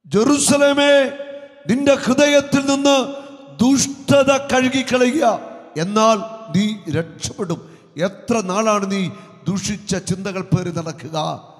ജെറുസലേമേ നിന്റെ ഹൃദയത്തിൽ നിന്ന് ദുഷ്ടത കഴുകിക്കളയുക എന്നാൽ നീ രക്ഷപ്പെടും എത്ര നാളാണ് നീ ദുഷിച്ച ചിന്തകൾ പേറി നടക്കുക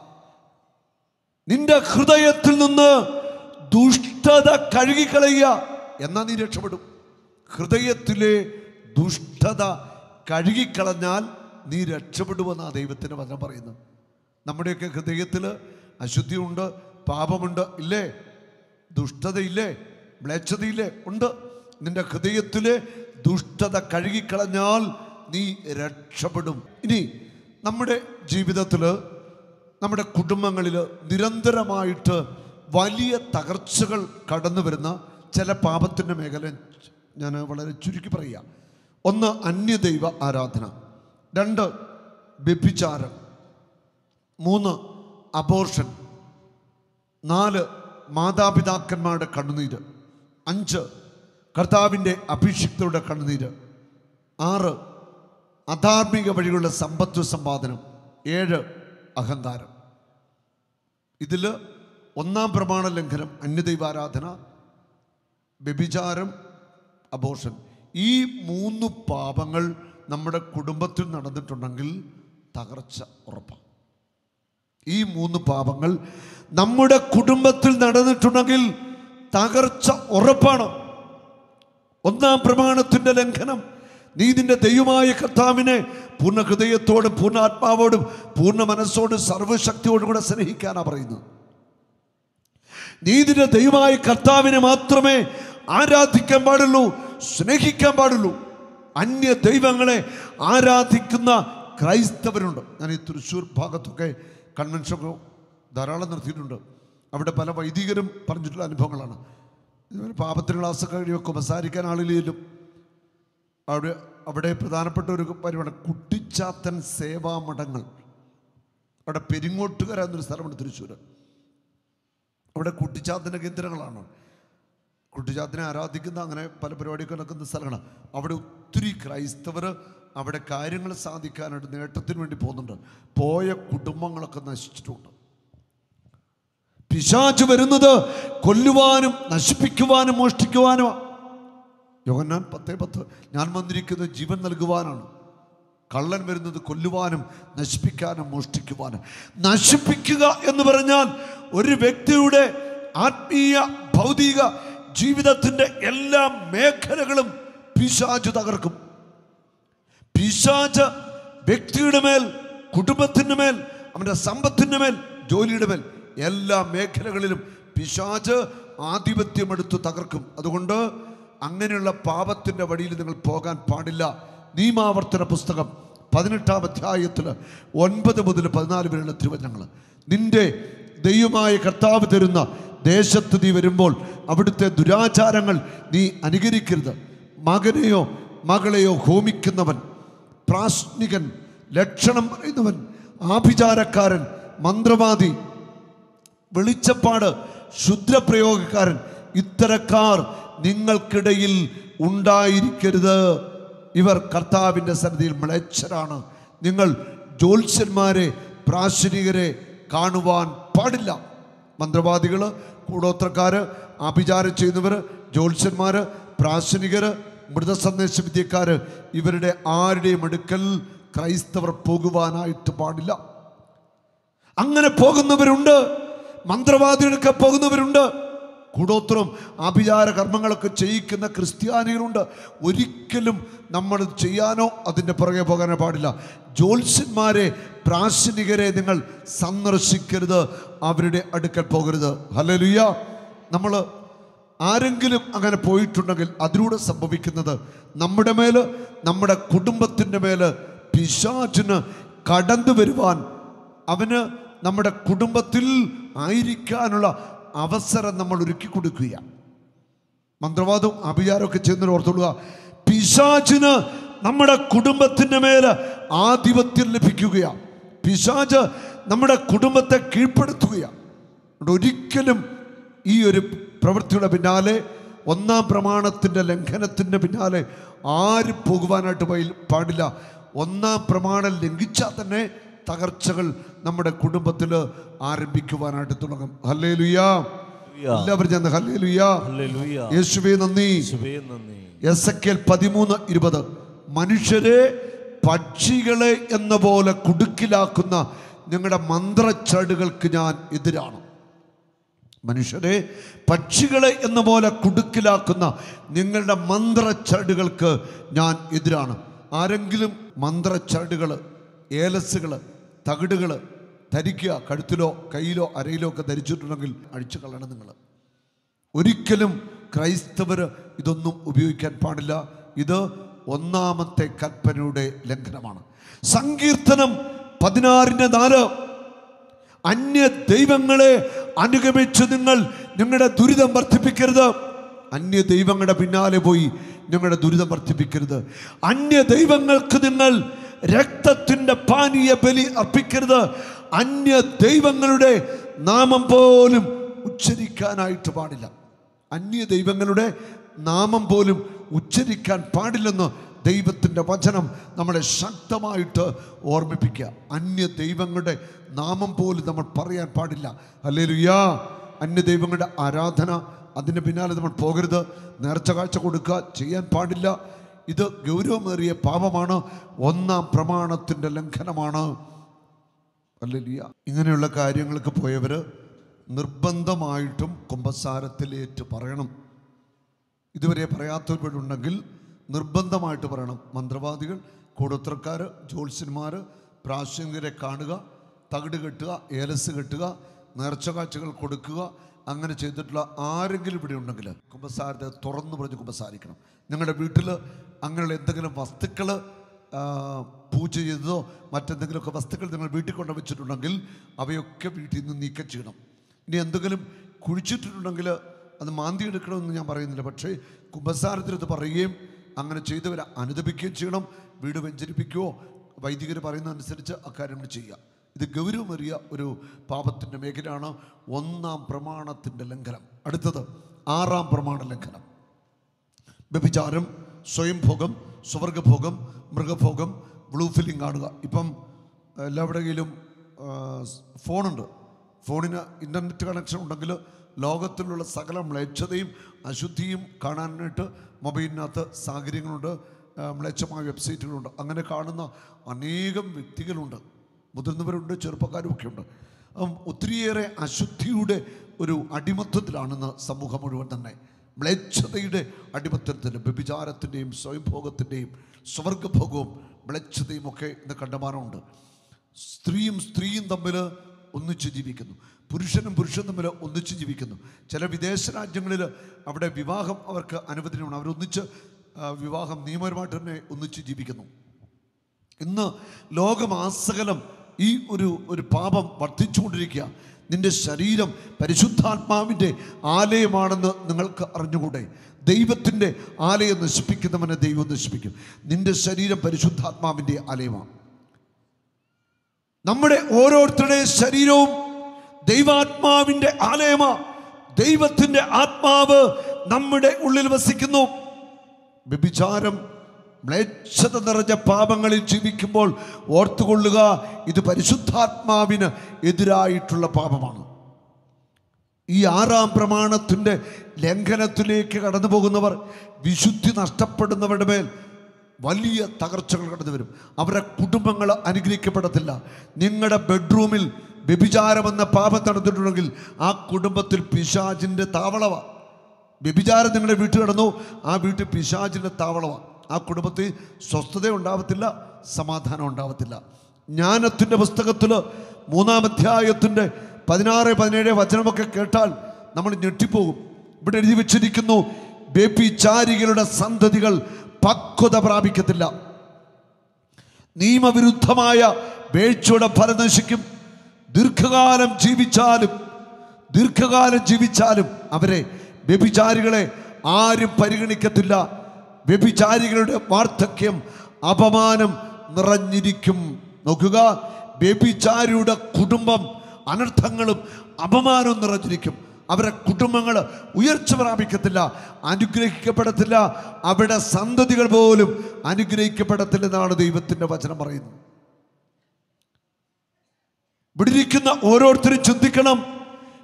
നിന്റെ ഹൃദയത്തിൽ നിന്ന് ദുഷ്ടത കഴുകിക്കളയുക എന്നാൽ നീ രക്ഷപ്പെടും ഹൃദയത്തിലെ ദുഷ്ടത കഴുകിക്കളഞ്ഞാൽ നീ രക്ഷപ്പെടുമെന്നാണ് ദൈവത്തിന് വചനം പറയുന്നത് നമ്മുടെയൊക്കെ ഹൃദയത്തിൽ അശുദ്ധിയുണ്ട് പാപമുണ്ട് ഇല്ലേ ദുഷ്ടതയില്ലേ മ്ലേച്ഛതയില്ലേ ഉണ്ട് നിന്റെ ഹൃദയത്തിലെ ദുഷ്ടത കഴുകിക്കളഞ്ഞാൽ നീ രക്ഷപ്പെടും ഇനി നമ്മുടെ ജീവിതത്തിൽ നമ്മുടെ കുടുംബങ്ങളിൽ നിരന്തരമായിട്ട് വലിയ തകർച്ചകൾ കടന്നു വരുന്ന ചില പാപത്തിൻ്റെ മേഖല ഞാൻ വളരെ ചുരുക്കി പറയുക ഒന്ന് അന്യദൈവ ആരാധന രണ്ട് വ്യഭിചാരം മൂന്ന് അബോർഷൻ നാല് മാതാപിതാക്കന്മാരുടെ കണ്ണുനീര് അഞ്ച് കർത്താവിൻ്റെ അഭിഷിക്തരുടെ കണ്ണുനീര് ആറ് അധാർമിക വഴികളുടെ സമ്പത്ത് സമ്പാദനം ഏഴ് അഹങ്കാരം ഇതിൽ ഒന്നാം പ്രമാണ ലംഘനം അന്യദൈവാരാധന വ്യഭിചാരം അബോഷൻ ഈ മൂന്ന് പാപങ്ങൾ നമ്മുടെ കുടുംബത്തിൽ നടന്നിട്ടുണ്ടെങ്കിൽ തകർച്ച ഉറപ്പാണ് ഈ മൂന്ന് പാപങ്ങൾ നമ്മുടെ കുടുംബത്തിൽ നടന്നിട്ടുണ്ടെങ്കിൽ തകർച്ച ഉറപ്പാണ് ഒന്നാം പ്രമാണത്തിന്റെ ലംഘനം നീ നിന്റെ ദൈവമായ കർത്താവിനെ പൂർണ്ണ ഹൃദയത്തോടും പൂർണ്ണ ആത്മാവോടും പൂർണ്ണ മനസ്സോടും സർവശക്തിയോടും കൂടെ സ്നേഹിക്കാനാണ് പറയുന്നത് നീ നിന്റെ ദൈവമായ കർത്താവിനെ മാത്രമേ ആരാധിക്കാൻ പാടുള്ളൂ സ്നേഹിക്കാൻ പാടുള്ളൂ അന്യ ദൈവങ്ങളെ ആരാധിക്കുന്ന ക്രൈസ്തവരുണ്ട് ഞാൻ ഈ തൃശ്ശൂർ ഭാഗത്തൊക്കെ കൺവെൻഷനൊക്കെ ധാരാളം നടത്തിയിട്ടുണ്ട് അവിടെ പല വൈദികരും പറഞ്ഞിട്ടുള്ള അനുഭവങ്ങളാണ് ഇതുപോലെ പാപത്തിന് ക്ലാസ് കഴിയുമൊക്കെ ഉപസാരിക്കാൻ ആളിലും അവിടെ അവിടെ പ്രധാനപ്പെട്ട ഒരു പരിപാടി കുട്ടിച്ചാത്തൻ സേവാ മഠങ്ങൾ അവിടെ പെരിങ്ങോട്ടുകര എന്നൊരു സ്ഥലമുണ്ട് തൃശ്ശൂർ അവിടെ കുട്ടിച്ചാത്തൻ്റെ കേന്ദ്രങ്ങളാണ് കുട്ടിച്ചാത്തിനെ ആരാധിക്കുന്ന അങ്ങനെ പല പരിപാടിയൊക്കെ നടക്കുന്ന സ്ഥലങ്ങളാണ് അവിടെ ഒത്തിരി ക്രൈസ്തവർ അവിടെ കാര്യങ്ങൾ സാധിക്കാനായിട്ട് നേട്ടത്തിന് വേണ്ടി പോകുന്നുണ്ട് പോയ കുടുംബങ്ങളൊക്കെ നശിച്ചിട്ടുണ്ട് പിശാച് വരുന്നത് കൊല്ലുവാനും നശിപ്പിക്കുവാനും മോഷ്ടിക്കുവാനുമാണ് യോഹന്നാൻ പത്തേ പത്ത് ഞാൻ വന്നിരിക്കുന്നത് ജീവൻ നൽകുവാനാണ് കള്ളൻ വരുന്നത് കൊല്ലുവാനും നശിപ്പിക്കാനും മോഷ്ടിക്കുവാനും നശിപ്പിക്കുക എന്ന് പറഞ്ഞാൽ ഒരു വ്യക്തിയുടെ ആത്മീയ ഭൗതിക ജീവിതത്തിൻ്റെ എല്ലാ മേഖലകളും പിശാച് തകർക്കും പിശാച് വ്യക്തിയുടെ മേൽ കുടുംബത്തിൻ്റെ മേൽ അവൻ്റെ സമ്പത്തിൻ്റെ മേൽ ജോലിയുടെ മേൽ എല്ലാ മേഖലകളിലും പിശാച് ആധിപത്യമെടുത്ത് തകർക്കും അതുകൊണ്ട് അങ്ങനെയുള്ള പാപത്തിൻ്റെ വഴിയിൽ നിങ്ങൾ പോകാൻ പാടില്ല നിയമാവർത്തന പുസ്തകം പതിനെട്ടാം അധ്യായത്തിൽ ഒൻപത് മുതൽ പതിനാല് വരെയുള്ള തിരുവചനങ്ങൾ നിന്റെ ദൈവമായ കർത്താവ് തരുന്ന ദേശത്ത് നീ വരുമ്പോൾ അവിടുത്തെ ദുരാചാരങ്ങൾ നീ അനുകരിക്കരുത് മകനെയോ മകളെയോ ഹോമിക്കുന്നവൻ പ്രാശ്നികൻ ലക്ഷണം പറയുന്നവൻ ആഭിചാരക്കാരൻ മന്ത്രവാദി വെളിച്ചപ്പാട് ശുദ്രപ്രയോഗക്കാരൻ ഇത്തരക്കാർ നിങ്ങൾക്കിടയിൽ ഉണ്ടായിരിക്കരുത് ഇവർ കർത്താവിൻ്റെ സന്നിധിയിൽ മ്ലേച്ഛരാണ് നിങ്ങൾ ജ്യോത്സ്യന്മാരെ പ്രാശനികരെ കാണുവാൻ പാടില്ല മന്ത്രവാദികൾ കൂടോത്രക്കാർ ആഭിചാരം ചെയ്യുന്നവർ ജ്യോത്സ്യന്മാർ പ്രാശനികർ മൃതസന്ദേശ വിദ്യക്കാർ ഇവരുടെ ആരുടെയും അടുക്കൽ ക്രൈസ്തവർ പോകുവാനായിട്ട് പാടില്ല അങ്ങനെ പോകുന്നവരുണ്ട് മന്ത്രവാദികളൊക്കെ പോകുന്നവരുണ്ട് കൂടോത്രം ആഭിചാര കർമ്മങ്ങളൊക്കെ ചെയ്യിക്കുന്ന ക്രിസ്ത്യാനികളുണ്ട് ഒരിക്കലും നമ്മൾ ചെയ്യാനോ അതിൻ്റെ പുറകെ പോകാനോ പാടില്ല ജ്യോത്സ്യന്മാരെ പ്രാശനികരെ നിങ്ങൾ സന്ദർശിക്കരുത് അവരുടെ അടുക്കൽ പോകരുത് ഹലലുയ നമ്മൾ ആരെങ്കിലും അങ്ങനെ പോയിട്ടുണ്ടെങ്കിൽ അതിലൂടെ സംഭവിക്കുന്നത് നമ്മുടെ മേൽ നമ്മുടെ കുടുംബത്തിൻ്റെ മേൽ പിശാചിന് കടന്നു വരുവാൻ അവന് നമ്മുടെ കുടുംബത്തിൽ ആയിരിക്കാനുള്ള അവസരം നമ്മൾ ഒരുക്കി കൊടുക്കുക മന്ത്രവാദവും അഭിചാരമൊക്കെ ചെയ്യുന്നതിന് ഓർത്തുകൊള്ളുക പിശാചിന് നമ്മുടെ കുടുംബത്തിൻ്റെ മേൽ ആധിപത്യം ലഭിക്കുകയാണ് പിശാച് നമ്മുടെ കുടുംബത്തെ കീഴ്പ്പെടുത്തുകയാണ് അതുകൊണ്ട് ഒരിക്കലും ഈ ഒരു പ്രവൃത്തിയുടെ പിന്നാലെ ഒന്നാം പ്രമാണത്തിൻ്റെ ലംഘനത്തിൻ്റെ പിന്നാലെ ആരും പോകുവാനായിട്ട് പോയി- പാടില്ല ഒന്നാം പ്രമാണം ലംഘിച്ചാൽ തന്നെ തകർച്ചകൾ നമ്മുടെ കുടുംബത്തിൽ ആരംഭിക്കുവാനായിട്ട് തുടങ്ങും ഹല്ലേ ലുയാ എല്ലാവരും ചെന്ന് ഹല്ലേലൂയ ഹല്ലേലൂയ യേശുവേ നന്ദി യേശുവേ നന്ദി എസ് എ കെൽ പതിമൂന്ന് ഇരുപത് മനുഷ്യരെ പക്ഷികളെ എന്ന പോലെ കുടുക്കിലാക്കുന്ന നിങ്ങളുടെ മന്ത്രച്ചടുകൾക്ക് ഞാൻ എതിരാണ് മനുഷ്യരെ പക്ഷികളെ എന്ന പോലെ കുടുക്കിലാക്കുന്ന നിങ്ങളുടെ മന്ത്രച്ചടുകൾക്ക് ഞാൻ എതിരാണ് ആരെങ്കിലും മന്ത്രച്ചടുകൾ ഏലസുകൾ തകിടുകൾ ധരിക്കുക കഴുത്തിലോ കയ്യിലോ അരയിലോ ഒക്കെ ധരിച്ചിട്ടുണ്ടെങ്കിൽ അഴിച്ചു കളയണം നിങ്ങൾ ഒരിക്കലും ക്രൈസ്തവർ ഇതൊന്നും ഉപയോഗിക്കാൻ പാടില്ല ഇത് ഒന്നാമത്തെ കൽപ്പനയുടെ ലംഘനമാണ് സങ്കീർത്തനം പതിനാറിൻ്റെ നാല് അന്യ ദൈവങ്ങളെ അനുഗമിച്ച് നിങ്ങൾ നിങ്ങളുടെ ദുരിതം വർദ്ധിപ്പിക്കരുത് അന്യ ദൈവങ്ങളുടെ പിന്നാലെ പോയി നിങ്ങളുടെ ദുരിതം വർദ്ധിപ്പിക്കരുത് അന്യ ദൈവങ്ങൾക്ക് നിങ്ങൾ രക്തത്തിൻ്റെ പാനീയ ബലി അർപ്പിക്കരുത് അന്യ ദൈവങ്ങളുടെ നാമം പോലും ഉച്ചരിക്കാനായിട്ട് പാടില്ല അന്യ ദൈവങ്ങളുടെ നാമം പോലും ഉച്ചരിക്കാൻ പാടില്ലെന്ന് ദൈവത്തിൻ്റെ വചനം നമ്മളെ ശക്തമായിട്ട് ഓർമ്മിപ്പിക്കുക അന്യ ദൈവങ്ങളുടെ നാമം പോലും നമ്മൾ പറയാൻ പാടില്ല അല്ലേ ലുയാ അന്യ ദൈവങ്ങളുടെ ആരാധന അതിൻ്റെ പിന്നാലെ നമ്മൾ പോകരുത് നേർച്ച കാഴ്ച കൊടുക്കുക ചെയ്യാൻ പാടില്ല ഇത് ഗൗരവമേറിയ പാപമാണ് ഒന്നാം പ്രമാണത്തിൻ്റെ ലംഘനമാണ് അല്ലിയ ഇങ്ങനെയുള്ള കാര്യങ്ങൾക്ക് പോയവർ നിർബന്ധമായിട്ടും കുംഭസാരത്തിലേറ്റ് പറയണം ഇതുവരെ പറയാത്തവരുണ്ടെങ്കിൽ നിർബന്ധമായിട്ട് പറയണം മന്ത്രവാദികൾ കൂടോത്രക്കാർ ജ്യോത്സ്യന്മാർ പ്രാശങ്കരെ കാണുക തകിട് കെട്ടുക ഏലസ് കെട്ടുക നേർച്ച കാഴ്ചകൾ കൊടുക്കുക അങ്ങനെ ചെയ്തിട്ടുള്ള ആരെങ്കിലും ഇവിടെ ഉണ്ടെങ്കിൽ കുമ്പസാരത്തെ തുറന്നു പറഞ്ഞ് കുമ്പസാരിക്കണം നിങ്ങളുടെ വീട്ടിൽ അങ്ങനെയുള്ള എന്തെങ്കിലും വസ്തുക്കൾ പൂജ ചെയ്തതോ മറ്റെന്തെങ്കിലുമൊക്കെ വസ്തുക്കൾ നിങ്ങൾ വീട്ടിൽ കൊണ്ട് വെച്ചിട്ടുണ്ടെങ്കിൽ അവയൊക്കെ വീട്ടിൽ നിന്ന് നീക്കം ചെയ്യണം ഇനി എന്തെങ്കിലും കുഴിച്ചിട്ടുണ്ടെങ്കിൽ അത് മാന്തി എടുക്കണമെന്ന് ഞാൻ പറയുന്നില്ല പക്ഷേ കുമ്പസാരത്തിനത് പറയുകയും അങ്ങനെ ചെയ്തവരെ അനുദപിക്കുകയും ചെയ്യണം വീട് വെഞ്ചരിപ്പിക്കുകയോ വൈദികർ പറയുന്ന അനുസരിച്ച് അക്കാര്യങ്ങൾ ചെയ്യുക ഇത് ഗൗരവമേറിയ ഒരു പാപത്തിൻ്റെ മേഖലയാണ് ഒന്നാം പ്രമാണത്തിൻ്റെ ലംഘനം അടുത്തത് ആറാം പ്രമാണ ലംഘനം വ്യഭിചാരം സ്വയംഭോഗം സ്വർഗഭോഗം മൃഗഭോഗം ബ്ലൂ ഫില്ലിംഗ് കാണുക ഇപ്പം എല്ലാവരുടെ കയ്യിലും ആ, ഫോണുണ്ട് ഫോണിന് ഇൻ്റർനെറ്റ് കണക്ഷൻ ഉണ്ടെങ്കിൽ ലോകത്തിലുള്ള സകല മ്ലേച്ഛതയും അശുദ്ധിയും കാണാനായിട്ട് മൊബൈലിനകത്ത് സാഹചര്യങ്ങളുണ്ട് ആ, മ്ലേച്ഛമായ വെബ്സൈറ്റുകളുണ്ട് അങ്ങനെ കാണുന്ന അനേകം വ്യക്തികളുണ്ട് മുതിർന്നവരുണ്ട് ചെറുപ്പക്കാരും ഒക്കെ ഉണ്ട് അപ്പം ഒത്തിരിയേറെ അശുദ്ധിയുടെ ഒരു അടിമത്വത്തിലാണെന്ന് സമൂഹം മുഴുവൻ തന്നെ മ്ലേച്ഛതയുടെ അടിമത്തത്തിൽ വ്യഭിചാരത്തിൻ്റെയും സ്വയംഭോഗത്തിൻ്റെയും സ്വർഗഭോഗവും മ്ലേച്ഛതയും ഒക്കെ ഇന്ന് കണ്ടമാനമുണ്ട് സ്ത്രീയും സ്ത്രീയും തമ്മിൽ ഒന്നിച്ച് ജീവിക്കുന്നു പുരുഷനും പുരുഷനും തമ്മിൽ ഒന്നിച്ച് ജീവിക്കുന്നു ചില വിദേശ രാജ്യങ്ങളിൽ അവിടെ വിവാഹം അവർക്ക് അനുവദനമാണ് അവരൊന്നിച്ച് ആ, വിവാഹം നിയമപരമായിട്ട് തന്നെ ഒന്നിച്ച് ജീവിക്കുന്നു ഇന്ന് ലോകമാസകലം ഈ ഒരു ഒരു പാപം വർദ്ധിച്ചുകൊണ്ടിരിക്കുക നിന്റെ ശരീരം പരിശുദ്ധാത്മാവിൻ്റെ ആലയമാണെന്ന് നിങ്ങൾക്ക് അറിഞ്ഞുകൂടെ ദൈവത്തിൻ്റെ ആലയം നശിപ്പിക്കുന്നവനെ ദൈവം നശിപ്പിക്കും നിന്റെ ശരീരം പരിശുദ്ധാത്മാവിൻ്റെ ആലയമാണ് നമ്മുടെ ഓരോരുത്തരുടെ ശരീരവും ദൈവാത്മാവിൻ്റെ ആലയമാ ദൈവത്തിൻ്റെ ആത്മാവ് നമ്മുടെ ഉള്ളിൽ വസിക്കുന്നു വ്യഭിചാരം മ്ലേച്ഛത നിറഞ്ഞ പാപങ്ങളിൽ ജീവിക്കുമ്പോൾ ഓർത്തുകൊള്ളുക ഇത് പരിശുദ്ധാത്മാവിന് എതിരായിട്ടുള്ള പാപമാണ് ഈ ആറാം പ്രമാണത്തിൻ്റെ ലംഘനത്തിലേക്ക് കടന്നു പോകുന്നവർ വിശുദ്ധി നഷ്ടപ്പെടുന്നവരുടെ മേൽ വലിയ തകർച്ചകൾ കടന്നു വരും അവരുടെ കുടുംബങ്ങൾ അനുഗ്രഹിക്കപ്പെടത്തില്ല നിങ്ങളുടെ ബെഡ്റൂമിൽ വ്യഭിചാരമെന്ന പാപം നടന്നിട്ടുണ്ടെങ്കിൽ ആ കുടുംബത്തിൽ പിശാചിൻ്റെ താവളമാണ് വ്യഭിചാരം നിങ്ങളുടെ വീട്ടിൽ കിടന്നു ആ വീട്ടിൽ പിശാചിൻ്റെ താവളമാണ് ആ കുടുംബത്തിൽ സ്വസ്ഥത ഉണ്ടാവത്തില്ല സമാധാനം ഉണ്ടാവത്തില്ല ജ്ഞാനത്തിൻ്റെ പുസ്തകത്തിൽ മൂന്നാം അധ്യായത്തിൻ്റെ പതിനാറ് പതിനേഴ് വചനമൊക്കെ കേട്ടാൽ നമ്മൾ ഞെട്ടിപ്പോകും ഇവിടെ എഴുതി വെച്ചിരിക്കുന്നു വ്യഭിചാരികളുടെ സന്തതികൾ പക്വത പ്രാപിക്കത്തില്ല നിയമവിരുദ്ധമായ വീഴ്ചയുടെ ഫലം നശിക്കും ദീർഘകാലം ജീവിച്ചാലും ദീർഘകാലം ജീവിച്ചാലും അവരെ വ്യഭിചാരികളെ ആരും പരിഗണിക്കത്തില്ല വ്യഭിചാരികളുടെ വാർദ്ധക്യം അപമാനം നിറഞ്ഞിരിക്കും നോക്കുക വ്യഭിചാരിയുടെ കുടുംബം അനർത്ഥങ്ങളും അപമാനവും നിറഞ്ഞിരിക്കും അവരുടെ കുടുംബങ്ങൾ ഉയർച്ച പ്രാപിക്കത്തില്ല അനുഗ്രഹിക്കപ്പെടത്തില്ല അവരുടെ സന്തതികൾ പോലും അനുഗ്രഹിക്കപ്പെടത്തില്ലെന്നാണ് ദൈവത്തിൻ്റെ വചനം പറയുന്നത് ഇവിടെ ഇരിക്കുന്ന ഓരോരുത്തരും ചിന്തിക്കണം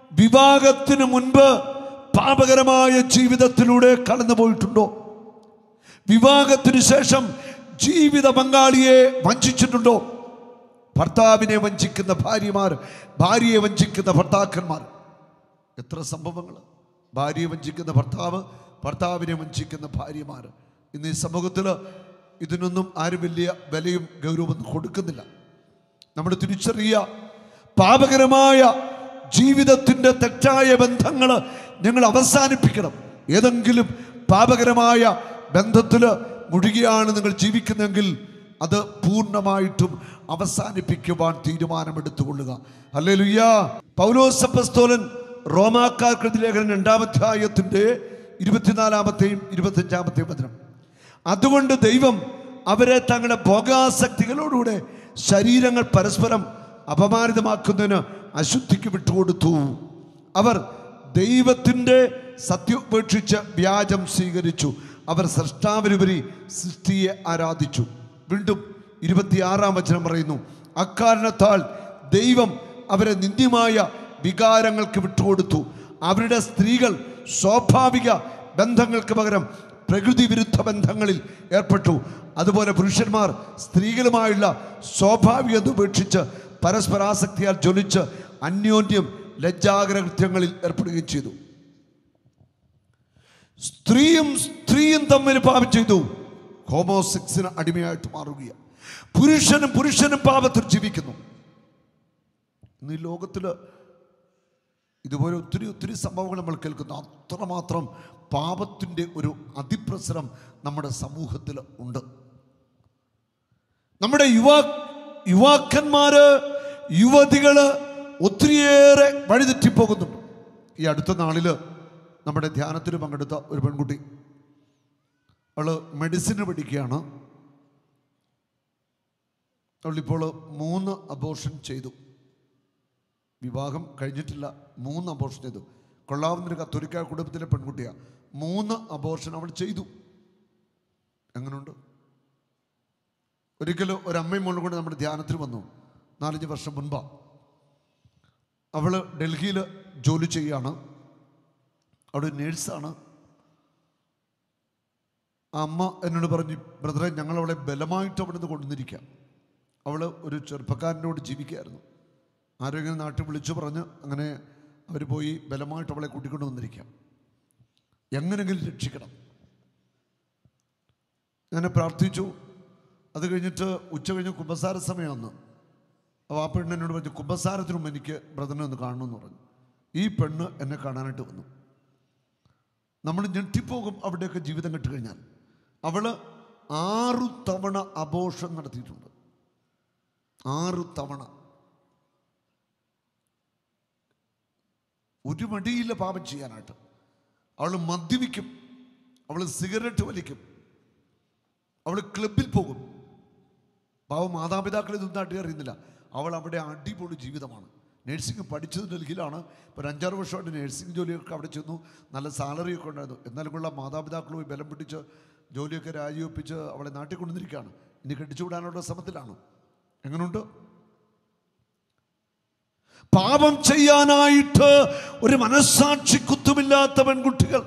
വിവാഹത്തിന് മുൻപ് പാപകരമായ ജീവിതത്തിലൂടെ കടന്നുപോയിട്ടുണ്ടോ വിവാഹത്തിന് ശേഷം ജീവിത പങ്കാളിയെ വഞ്ചിച്ചിട്ടുണ്ടോ ഭർത്താവിനെ വഞ്ചിക്കുന്ന ഭാര്യമാർ ഭാര്യയെ വഞ്ചിക്കുന്ന ഭർത്താക്കന്മാർ എത്ര സംഭവങ്ങൾ ഭാര്യയെ വഞ്ചിക്കുന്ന ഭർത്താവ് ഭർത്താവിനെ വഞ്ചിക്കുന്ന ഭാര്യമാർ ഇന്ന് ഈ സമൂഹത്തിൽ ഇതിനൊന്നും ആരും വലിയ വിലയും ഗൗരവവും കൊടുക്കുന്നില്ല നമ്മൾ തിരിച്ചറിയുക പാപകരമായ ജീവിതത്തിൻ്റെ തെറ്റായ ബന്ധങ്ങൾ നിങ്ങൾ അവസാനിപ്പിക്കണം ഏതെങ്കിലും പാപകരമായ ബന്ധത്തിൽ മുഴുകിയാണ് നിങ്ങൾ ജീവിക്കുന്നതെങ്കിൽ അത് പൂർണ്ണമായിട്ടും അവസാനിപ്പിക്കുവാൻ തീരുമാനമെടുത്തുകൊള്ളുക അല്ലേ ലുയ്യ പൗലോസപ്പസ്തോലൻ റോമാക്കാർക്കെതി ലേഖനം രണ്ടാമധ്യായത്തിൻ്റെ ഇരുപത്തിനാലാമത്തെയും ഇരുപത്തഞ്ചാമത്തെയും വചനം അതുകൊണ്ട് ദൈവം അവരെ തങ്ങളുടെ ഭോഗാസക്തികളോടുകൂടെ ശരീരങ്ങൾ പരസ്പരം അപമാനിതമാക്കുന്നതിന് അശുദ്ധിക്ക് വിട്ടുകൊടുത്തു അവർ ദൈവത്തിൻ്റെ സത്യം ഉപേക്ഷിച്ച് വ്യാജം സ്വീകരിച്ചു അവർ സൃഷ്ടാവിനുപരി സൃഷ്ടിയെ ആരാധിച്ചു വീണ്ടും ഇരുപത്തിയാറാം വചനം പറയുന്നു അക്കാരണത്താൽ ദൈവം അവരെ നിന്ദ്യമായ വികാരങ്ങൾക്ക് വിട്ടുകൊടുത്തു അവരുടെ സ്ത്രീകൾ സ്വാഭാവിക ബന്ധങ്ങൾക്ക് പകരം പ്രകൃതി വിരുദ്ധ ബന്ധങ്ങളിൽ ഏർപ്പെട്ടു അതുപോലെ പുരുഷന്മാർ സ്ത്രീകളുമായുള്ള സ്വാഭാവികത ഉപേക്ഷിച്ച് പരസ്പരാസക്തിയാൽ ജ്വലിച്ച് അന്യോന്യം ലജ്ജാഗ്രകൃത്യങ്ങളിൽ ഏർപ്പെടുകയും ചെയ്തു സ്ത്രീയും സ്ത്രീയും തമ്മിൽ പാപം ചെയ്തു ഹോമോസെക്സിന് അടിമയായിട്ട് മാറുകയാണ് പുരുഷനും പുരുഷനും പാപത്തിൽ ജീവിക്കുന്നു ഇന്ന് ഈ ലോകത്തിൽ ഇതുപോലെ ഒത്തിരി ഒത്തിരി സംഭവങ്ങൾ നമ്മൾ കേൾക്കുന്നു അത്രമാത്രം പാപത്തിൻ്റെ ഒരു അതിപ്രസരം നമ്മുടെ സമൂഹത്തിൽ ഉണ്ട് നമ്മുടെ യുവാ യുവാക്കന്മാര് യുവതികള് ഒത്തിരിയേറെ വഴിതെറ്റിപ്പോകുന്നുണ്ട് ഈ അടുത്ത നാളിൽ നമ്മുടെ ധ്യാനത്തിന് പങ്കെടുത്ത ഒരു പെൺകുട്ടി അവള് മെഡിസിന് പഠിക്കുകയാണ് അവളിപ്പോൾ മൂന്ന് അബോർഷൻ ചെയ്തു വിവാഹം കഴിഞ്ഞിട്ടില്ല മൂന്ന് അബോർഷൻ ചെയ്തു കൊള്ളാവുന്നൊരു കത്തോലിക്ക കുടുംബത്തിലെ പെൺകുട്ടിയാണ് മൂന്ന് അബോർഷൻ അവൾ ചെയ്തു എങ്ങനെയുണ്ട് ഒരിക്കലും ഒരമ്മയും മോളും കൊണ്ട് നമ്മുടെ ധ്യാനത്തിൽ വന്നു നാലഞ്ച് വർഷം മുൻപാ അവൾ ഡൽഹിയിൽ ജോലി ചെയ്യുകയാണ് അവിടെ നേഴ്സാണ് ആ അമ്മ എന്നോട് പറഞ്ഞു ബ്രദറെ ഞങ്ങൾ അവളെ ബലമായിട്ട് അവിടെ നിന്ന് കൊണ്ടുവന്നിരിക്കാം അവൾ ഒരു ചെറുപ്പക്കാരനോട് ജീവിക്കുകയായിരുന്നു ആരോഗ്യം നാട്ടിൽ വിളിച്ചു പറഞ്ഞ് അങ്ങനെ അവർ പോയി ബലമായിട്ട് അവളെ കൂട്ടിക്കൊണ്ട് വന്നിരിക്കാം എങ്ങനെങ്കിലും രക്ഷിക്കണം ഞാൻ പ്രാർത്ഥിച്ചു അത് കഴിഞ്ഞിട്ട് ഉച്ച കഴിഞ്ഞ് കുമ്പസാര സമയം വന്നു അപ്പോൾ ആ പെണ്ണ് എന്നോട് പറഞ്ഞു കുമ്പസാരത്തിന് മുമ്പ് എനിക്ക് ബ്രദറിനെ ഒന്ന് കാണണമെന്ന് പറഞ്ഞു ഈ പെണ്ണ് എന്നെ കാണാനായിട്ട് വന്നു നമ്മൾ ഞെട്ടിപ്പോകും അവിടെയൊക്കെ ജീവിതം കെട്ട് കഴിഞ്ഞാൽ അവള് ആറു തവണ അബോഷം നടത്തിയിട്ടുണ്ട് ആറു തവണ ഒരു മടിയില്ല പാപം ചെയ്യാനായിട്ട് അവൾ മദ്യപിക്കും അവൾ സിഗരറ്റ് വലിക്കും അവൾ ക്ലബിൽ പോകും പാവം മാതാപിതാക്കൾ ഇതൊന്നും നാട്ടിൽ അറിയുന്നില്ല അവൾ അവിടെ അടിപൊളി ജീവിതമാണ് നഴ്സിംഗ് പഠിച്ചത് ഡൽഹിയിലാണ് ഇപ്പോൾ ഒരു അഞ്ചാറ് വർഷമായിട്ട് നഴ്സിംഗ് ജോലിയൊക്കെ അവിടെ ചെന്നു നല്ല സാലറിയൊക്കെ ഉണ്ടായിരുന്നു എന്നാലും കൊള്ള മാതാപിതാക്കൾ പോയി ബലം പിടിച്ച് ജോലിയൊക്കെ രാജിവെപ്പിച്ച് അവളെ നാട്ടിൽ കൊണ്ടുവന്നിരിക്കുകയാണ് ഇനി കെട്ടിച്ചുവിടാനുള്ള ശ്രമത്തിലാണ് എങ്ങനെയുണ്ട് പാപം ചെയ്യാനായിട്ട് ഒരു മനസ്സാക്ഷി കുത്തുമില്ലാത്ത പെൺകുട്ടികൾ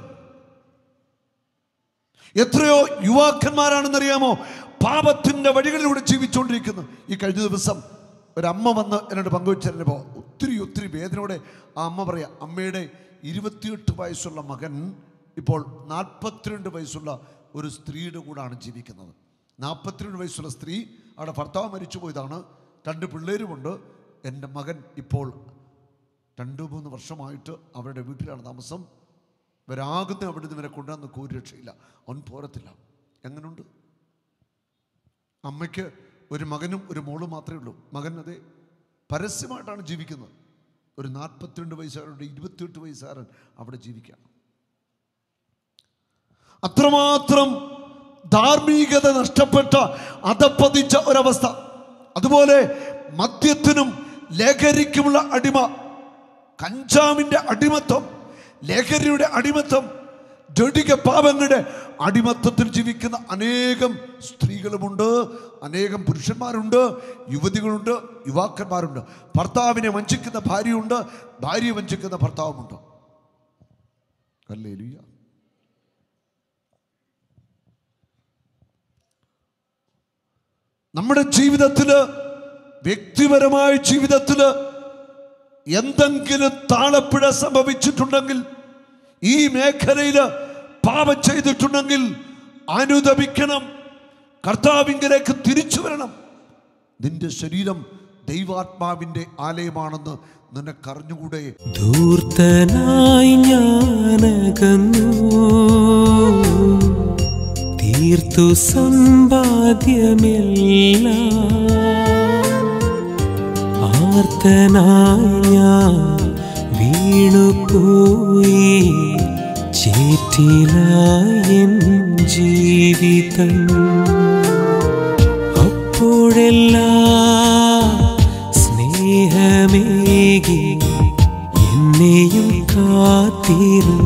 എത്രയോ യുവാക്കന്മാരാണെന്നറിയാമോ പാപത്തിന്റെ വഴികളിലൂടെ ജീവിച്ചുകൊണ്ടിരിക്കുന്നു ഈ കഴിഞ്ഞ ദിവസം ഒരമ്മ വന്ന് എന്നോട് പങ്കുവെച്ചപ്പോൾ ഒത്തിരി ഒത്തിരി വേദനയോടെ ആ അമ്മ പറയാ അമ്മയുടെ ഇരുപത്തിയെട്ട് വയസ്സുള്ള മകൻ ഇപ്പോൾ നാൽപ്പത്തിരണ്ട് വയസ്സുള്ള ഒരു സ്ത്രീയുടെ കൂടാണ് ജീവിക്കുന്നത് നാൽപ്പത്തിരണ്ട് വയസ്സുള്ള സ്ത്രീ അവിടെ ഭർത്താവ് മരിച്ചു പോയതാണ് രണ്ട് പിള്ളേരുമുണ്ട് എൻ്റെ മകൻ ഇപ്പോൾ രണ്ട് മൂന്ന് വർഷമായിട്ട് അവരുടെ വീട്ടിലാണ് താമസം ഇവരാകുന്ന അവിടെ നിന്ന് ഇവരെ കൊണ്ടുവന്ന് ഒരു രക്ഷയില്ല അവൻ പോരത്തില്ല എങ്ങനുണ്ട് അമ്മയ്ക്ക് ഒരു മകനും ഒരു മോളും മാത്രമേ ഉള്ളൂ മകൻ അതെ പരസ്യമായിട്ടാണ് ജീവിക്കുന്നത് ഒരു നാൽപ്പത്തിരണ്ട് വയസ്സുകാരുടെ ഇരുപത്തിയെട്ട് വയസ്സുകാരൻ അവിടെ ജീവിക്കുകയാണ് അത്രമാത്രം ധാർമ്മികത നഷ്ടപ്പെട്ട അധപ്പതിച്ച ഒരവസ്ഥ അതുപോലെ മദ്യത്തിനും ലഹരിക്കുമുള്ള അടിമ കഞ്ചാവിൻ്റെ അടിമത്വം ലഹരിയുടെ അടിമത്വം ജഡിക പാപങ്ങളുടെ അടിമത്തത്തിൽ ജീവിക്കുന്ന അനേകം സ്ത്രീകളുമുണ്ട് അനേകം പുരുഷന്മാരുണ്ട് യുവതികളുണ്ട് യുവാക്കന്മാരുണ്ട് ഭർത്താവിനെ വഞ്ചിക്കുന്ന ഭാര്യയുണ്ട് ഭാര്യയെ വഞ്ചിക്കുന്ന ഭർത്താവുമുണ്ട് ഹല്ലേലൂയ നമ്മുടെ ജീവിതത്തിൽ വ്യക്തിപരമായ ജീവിതത്തിൽ എന്തെങ്കിലും താളപ്പിഴ സംഭവിച്ചിട്ടുണ്ടെങ്കിൽ ഈ മേഖലയിൽ പാപം ചെയ്തിട്ടുണ്ടെങ്കിൽ അനുദപിക്കണം കർത്താവിങ്കിലേക്ക് തിരിച്ചു വരണം നിന്റെ ശരീരം ദൈവാത്മാവിൻ്റെ ആലയമാണെന്ന് നിനക്കറിഞ്ഞുകൂടെ ധൂർത്തനായി ഞാനകന്നു തീർത്തു സമ്പാദ്യമില്ല ആർത്തനായി ഞാൻ വീണുപോയി ചേറ്റിലായൻ ജീവിതം അപ്പോഴെല്ലാം സ്നേഹമേകി എന്നെയും കാത്തിരുന്നു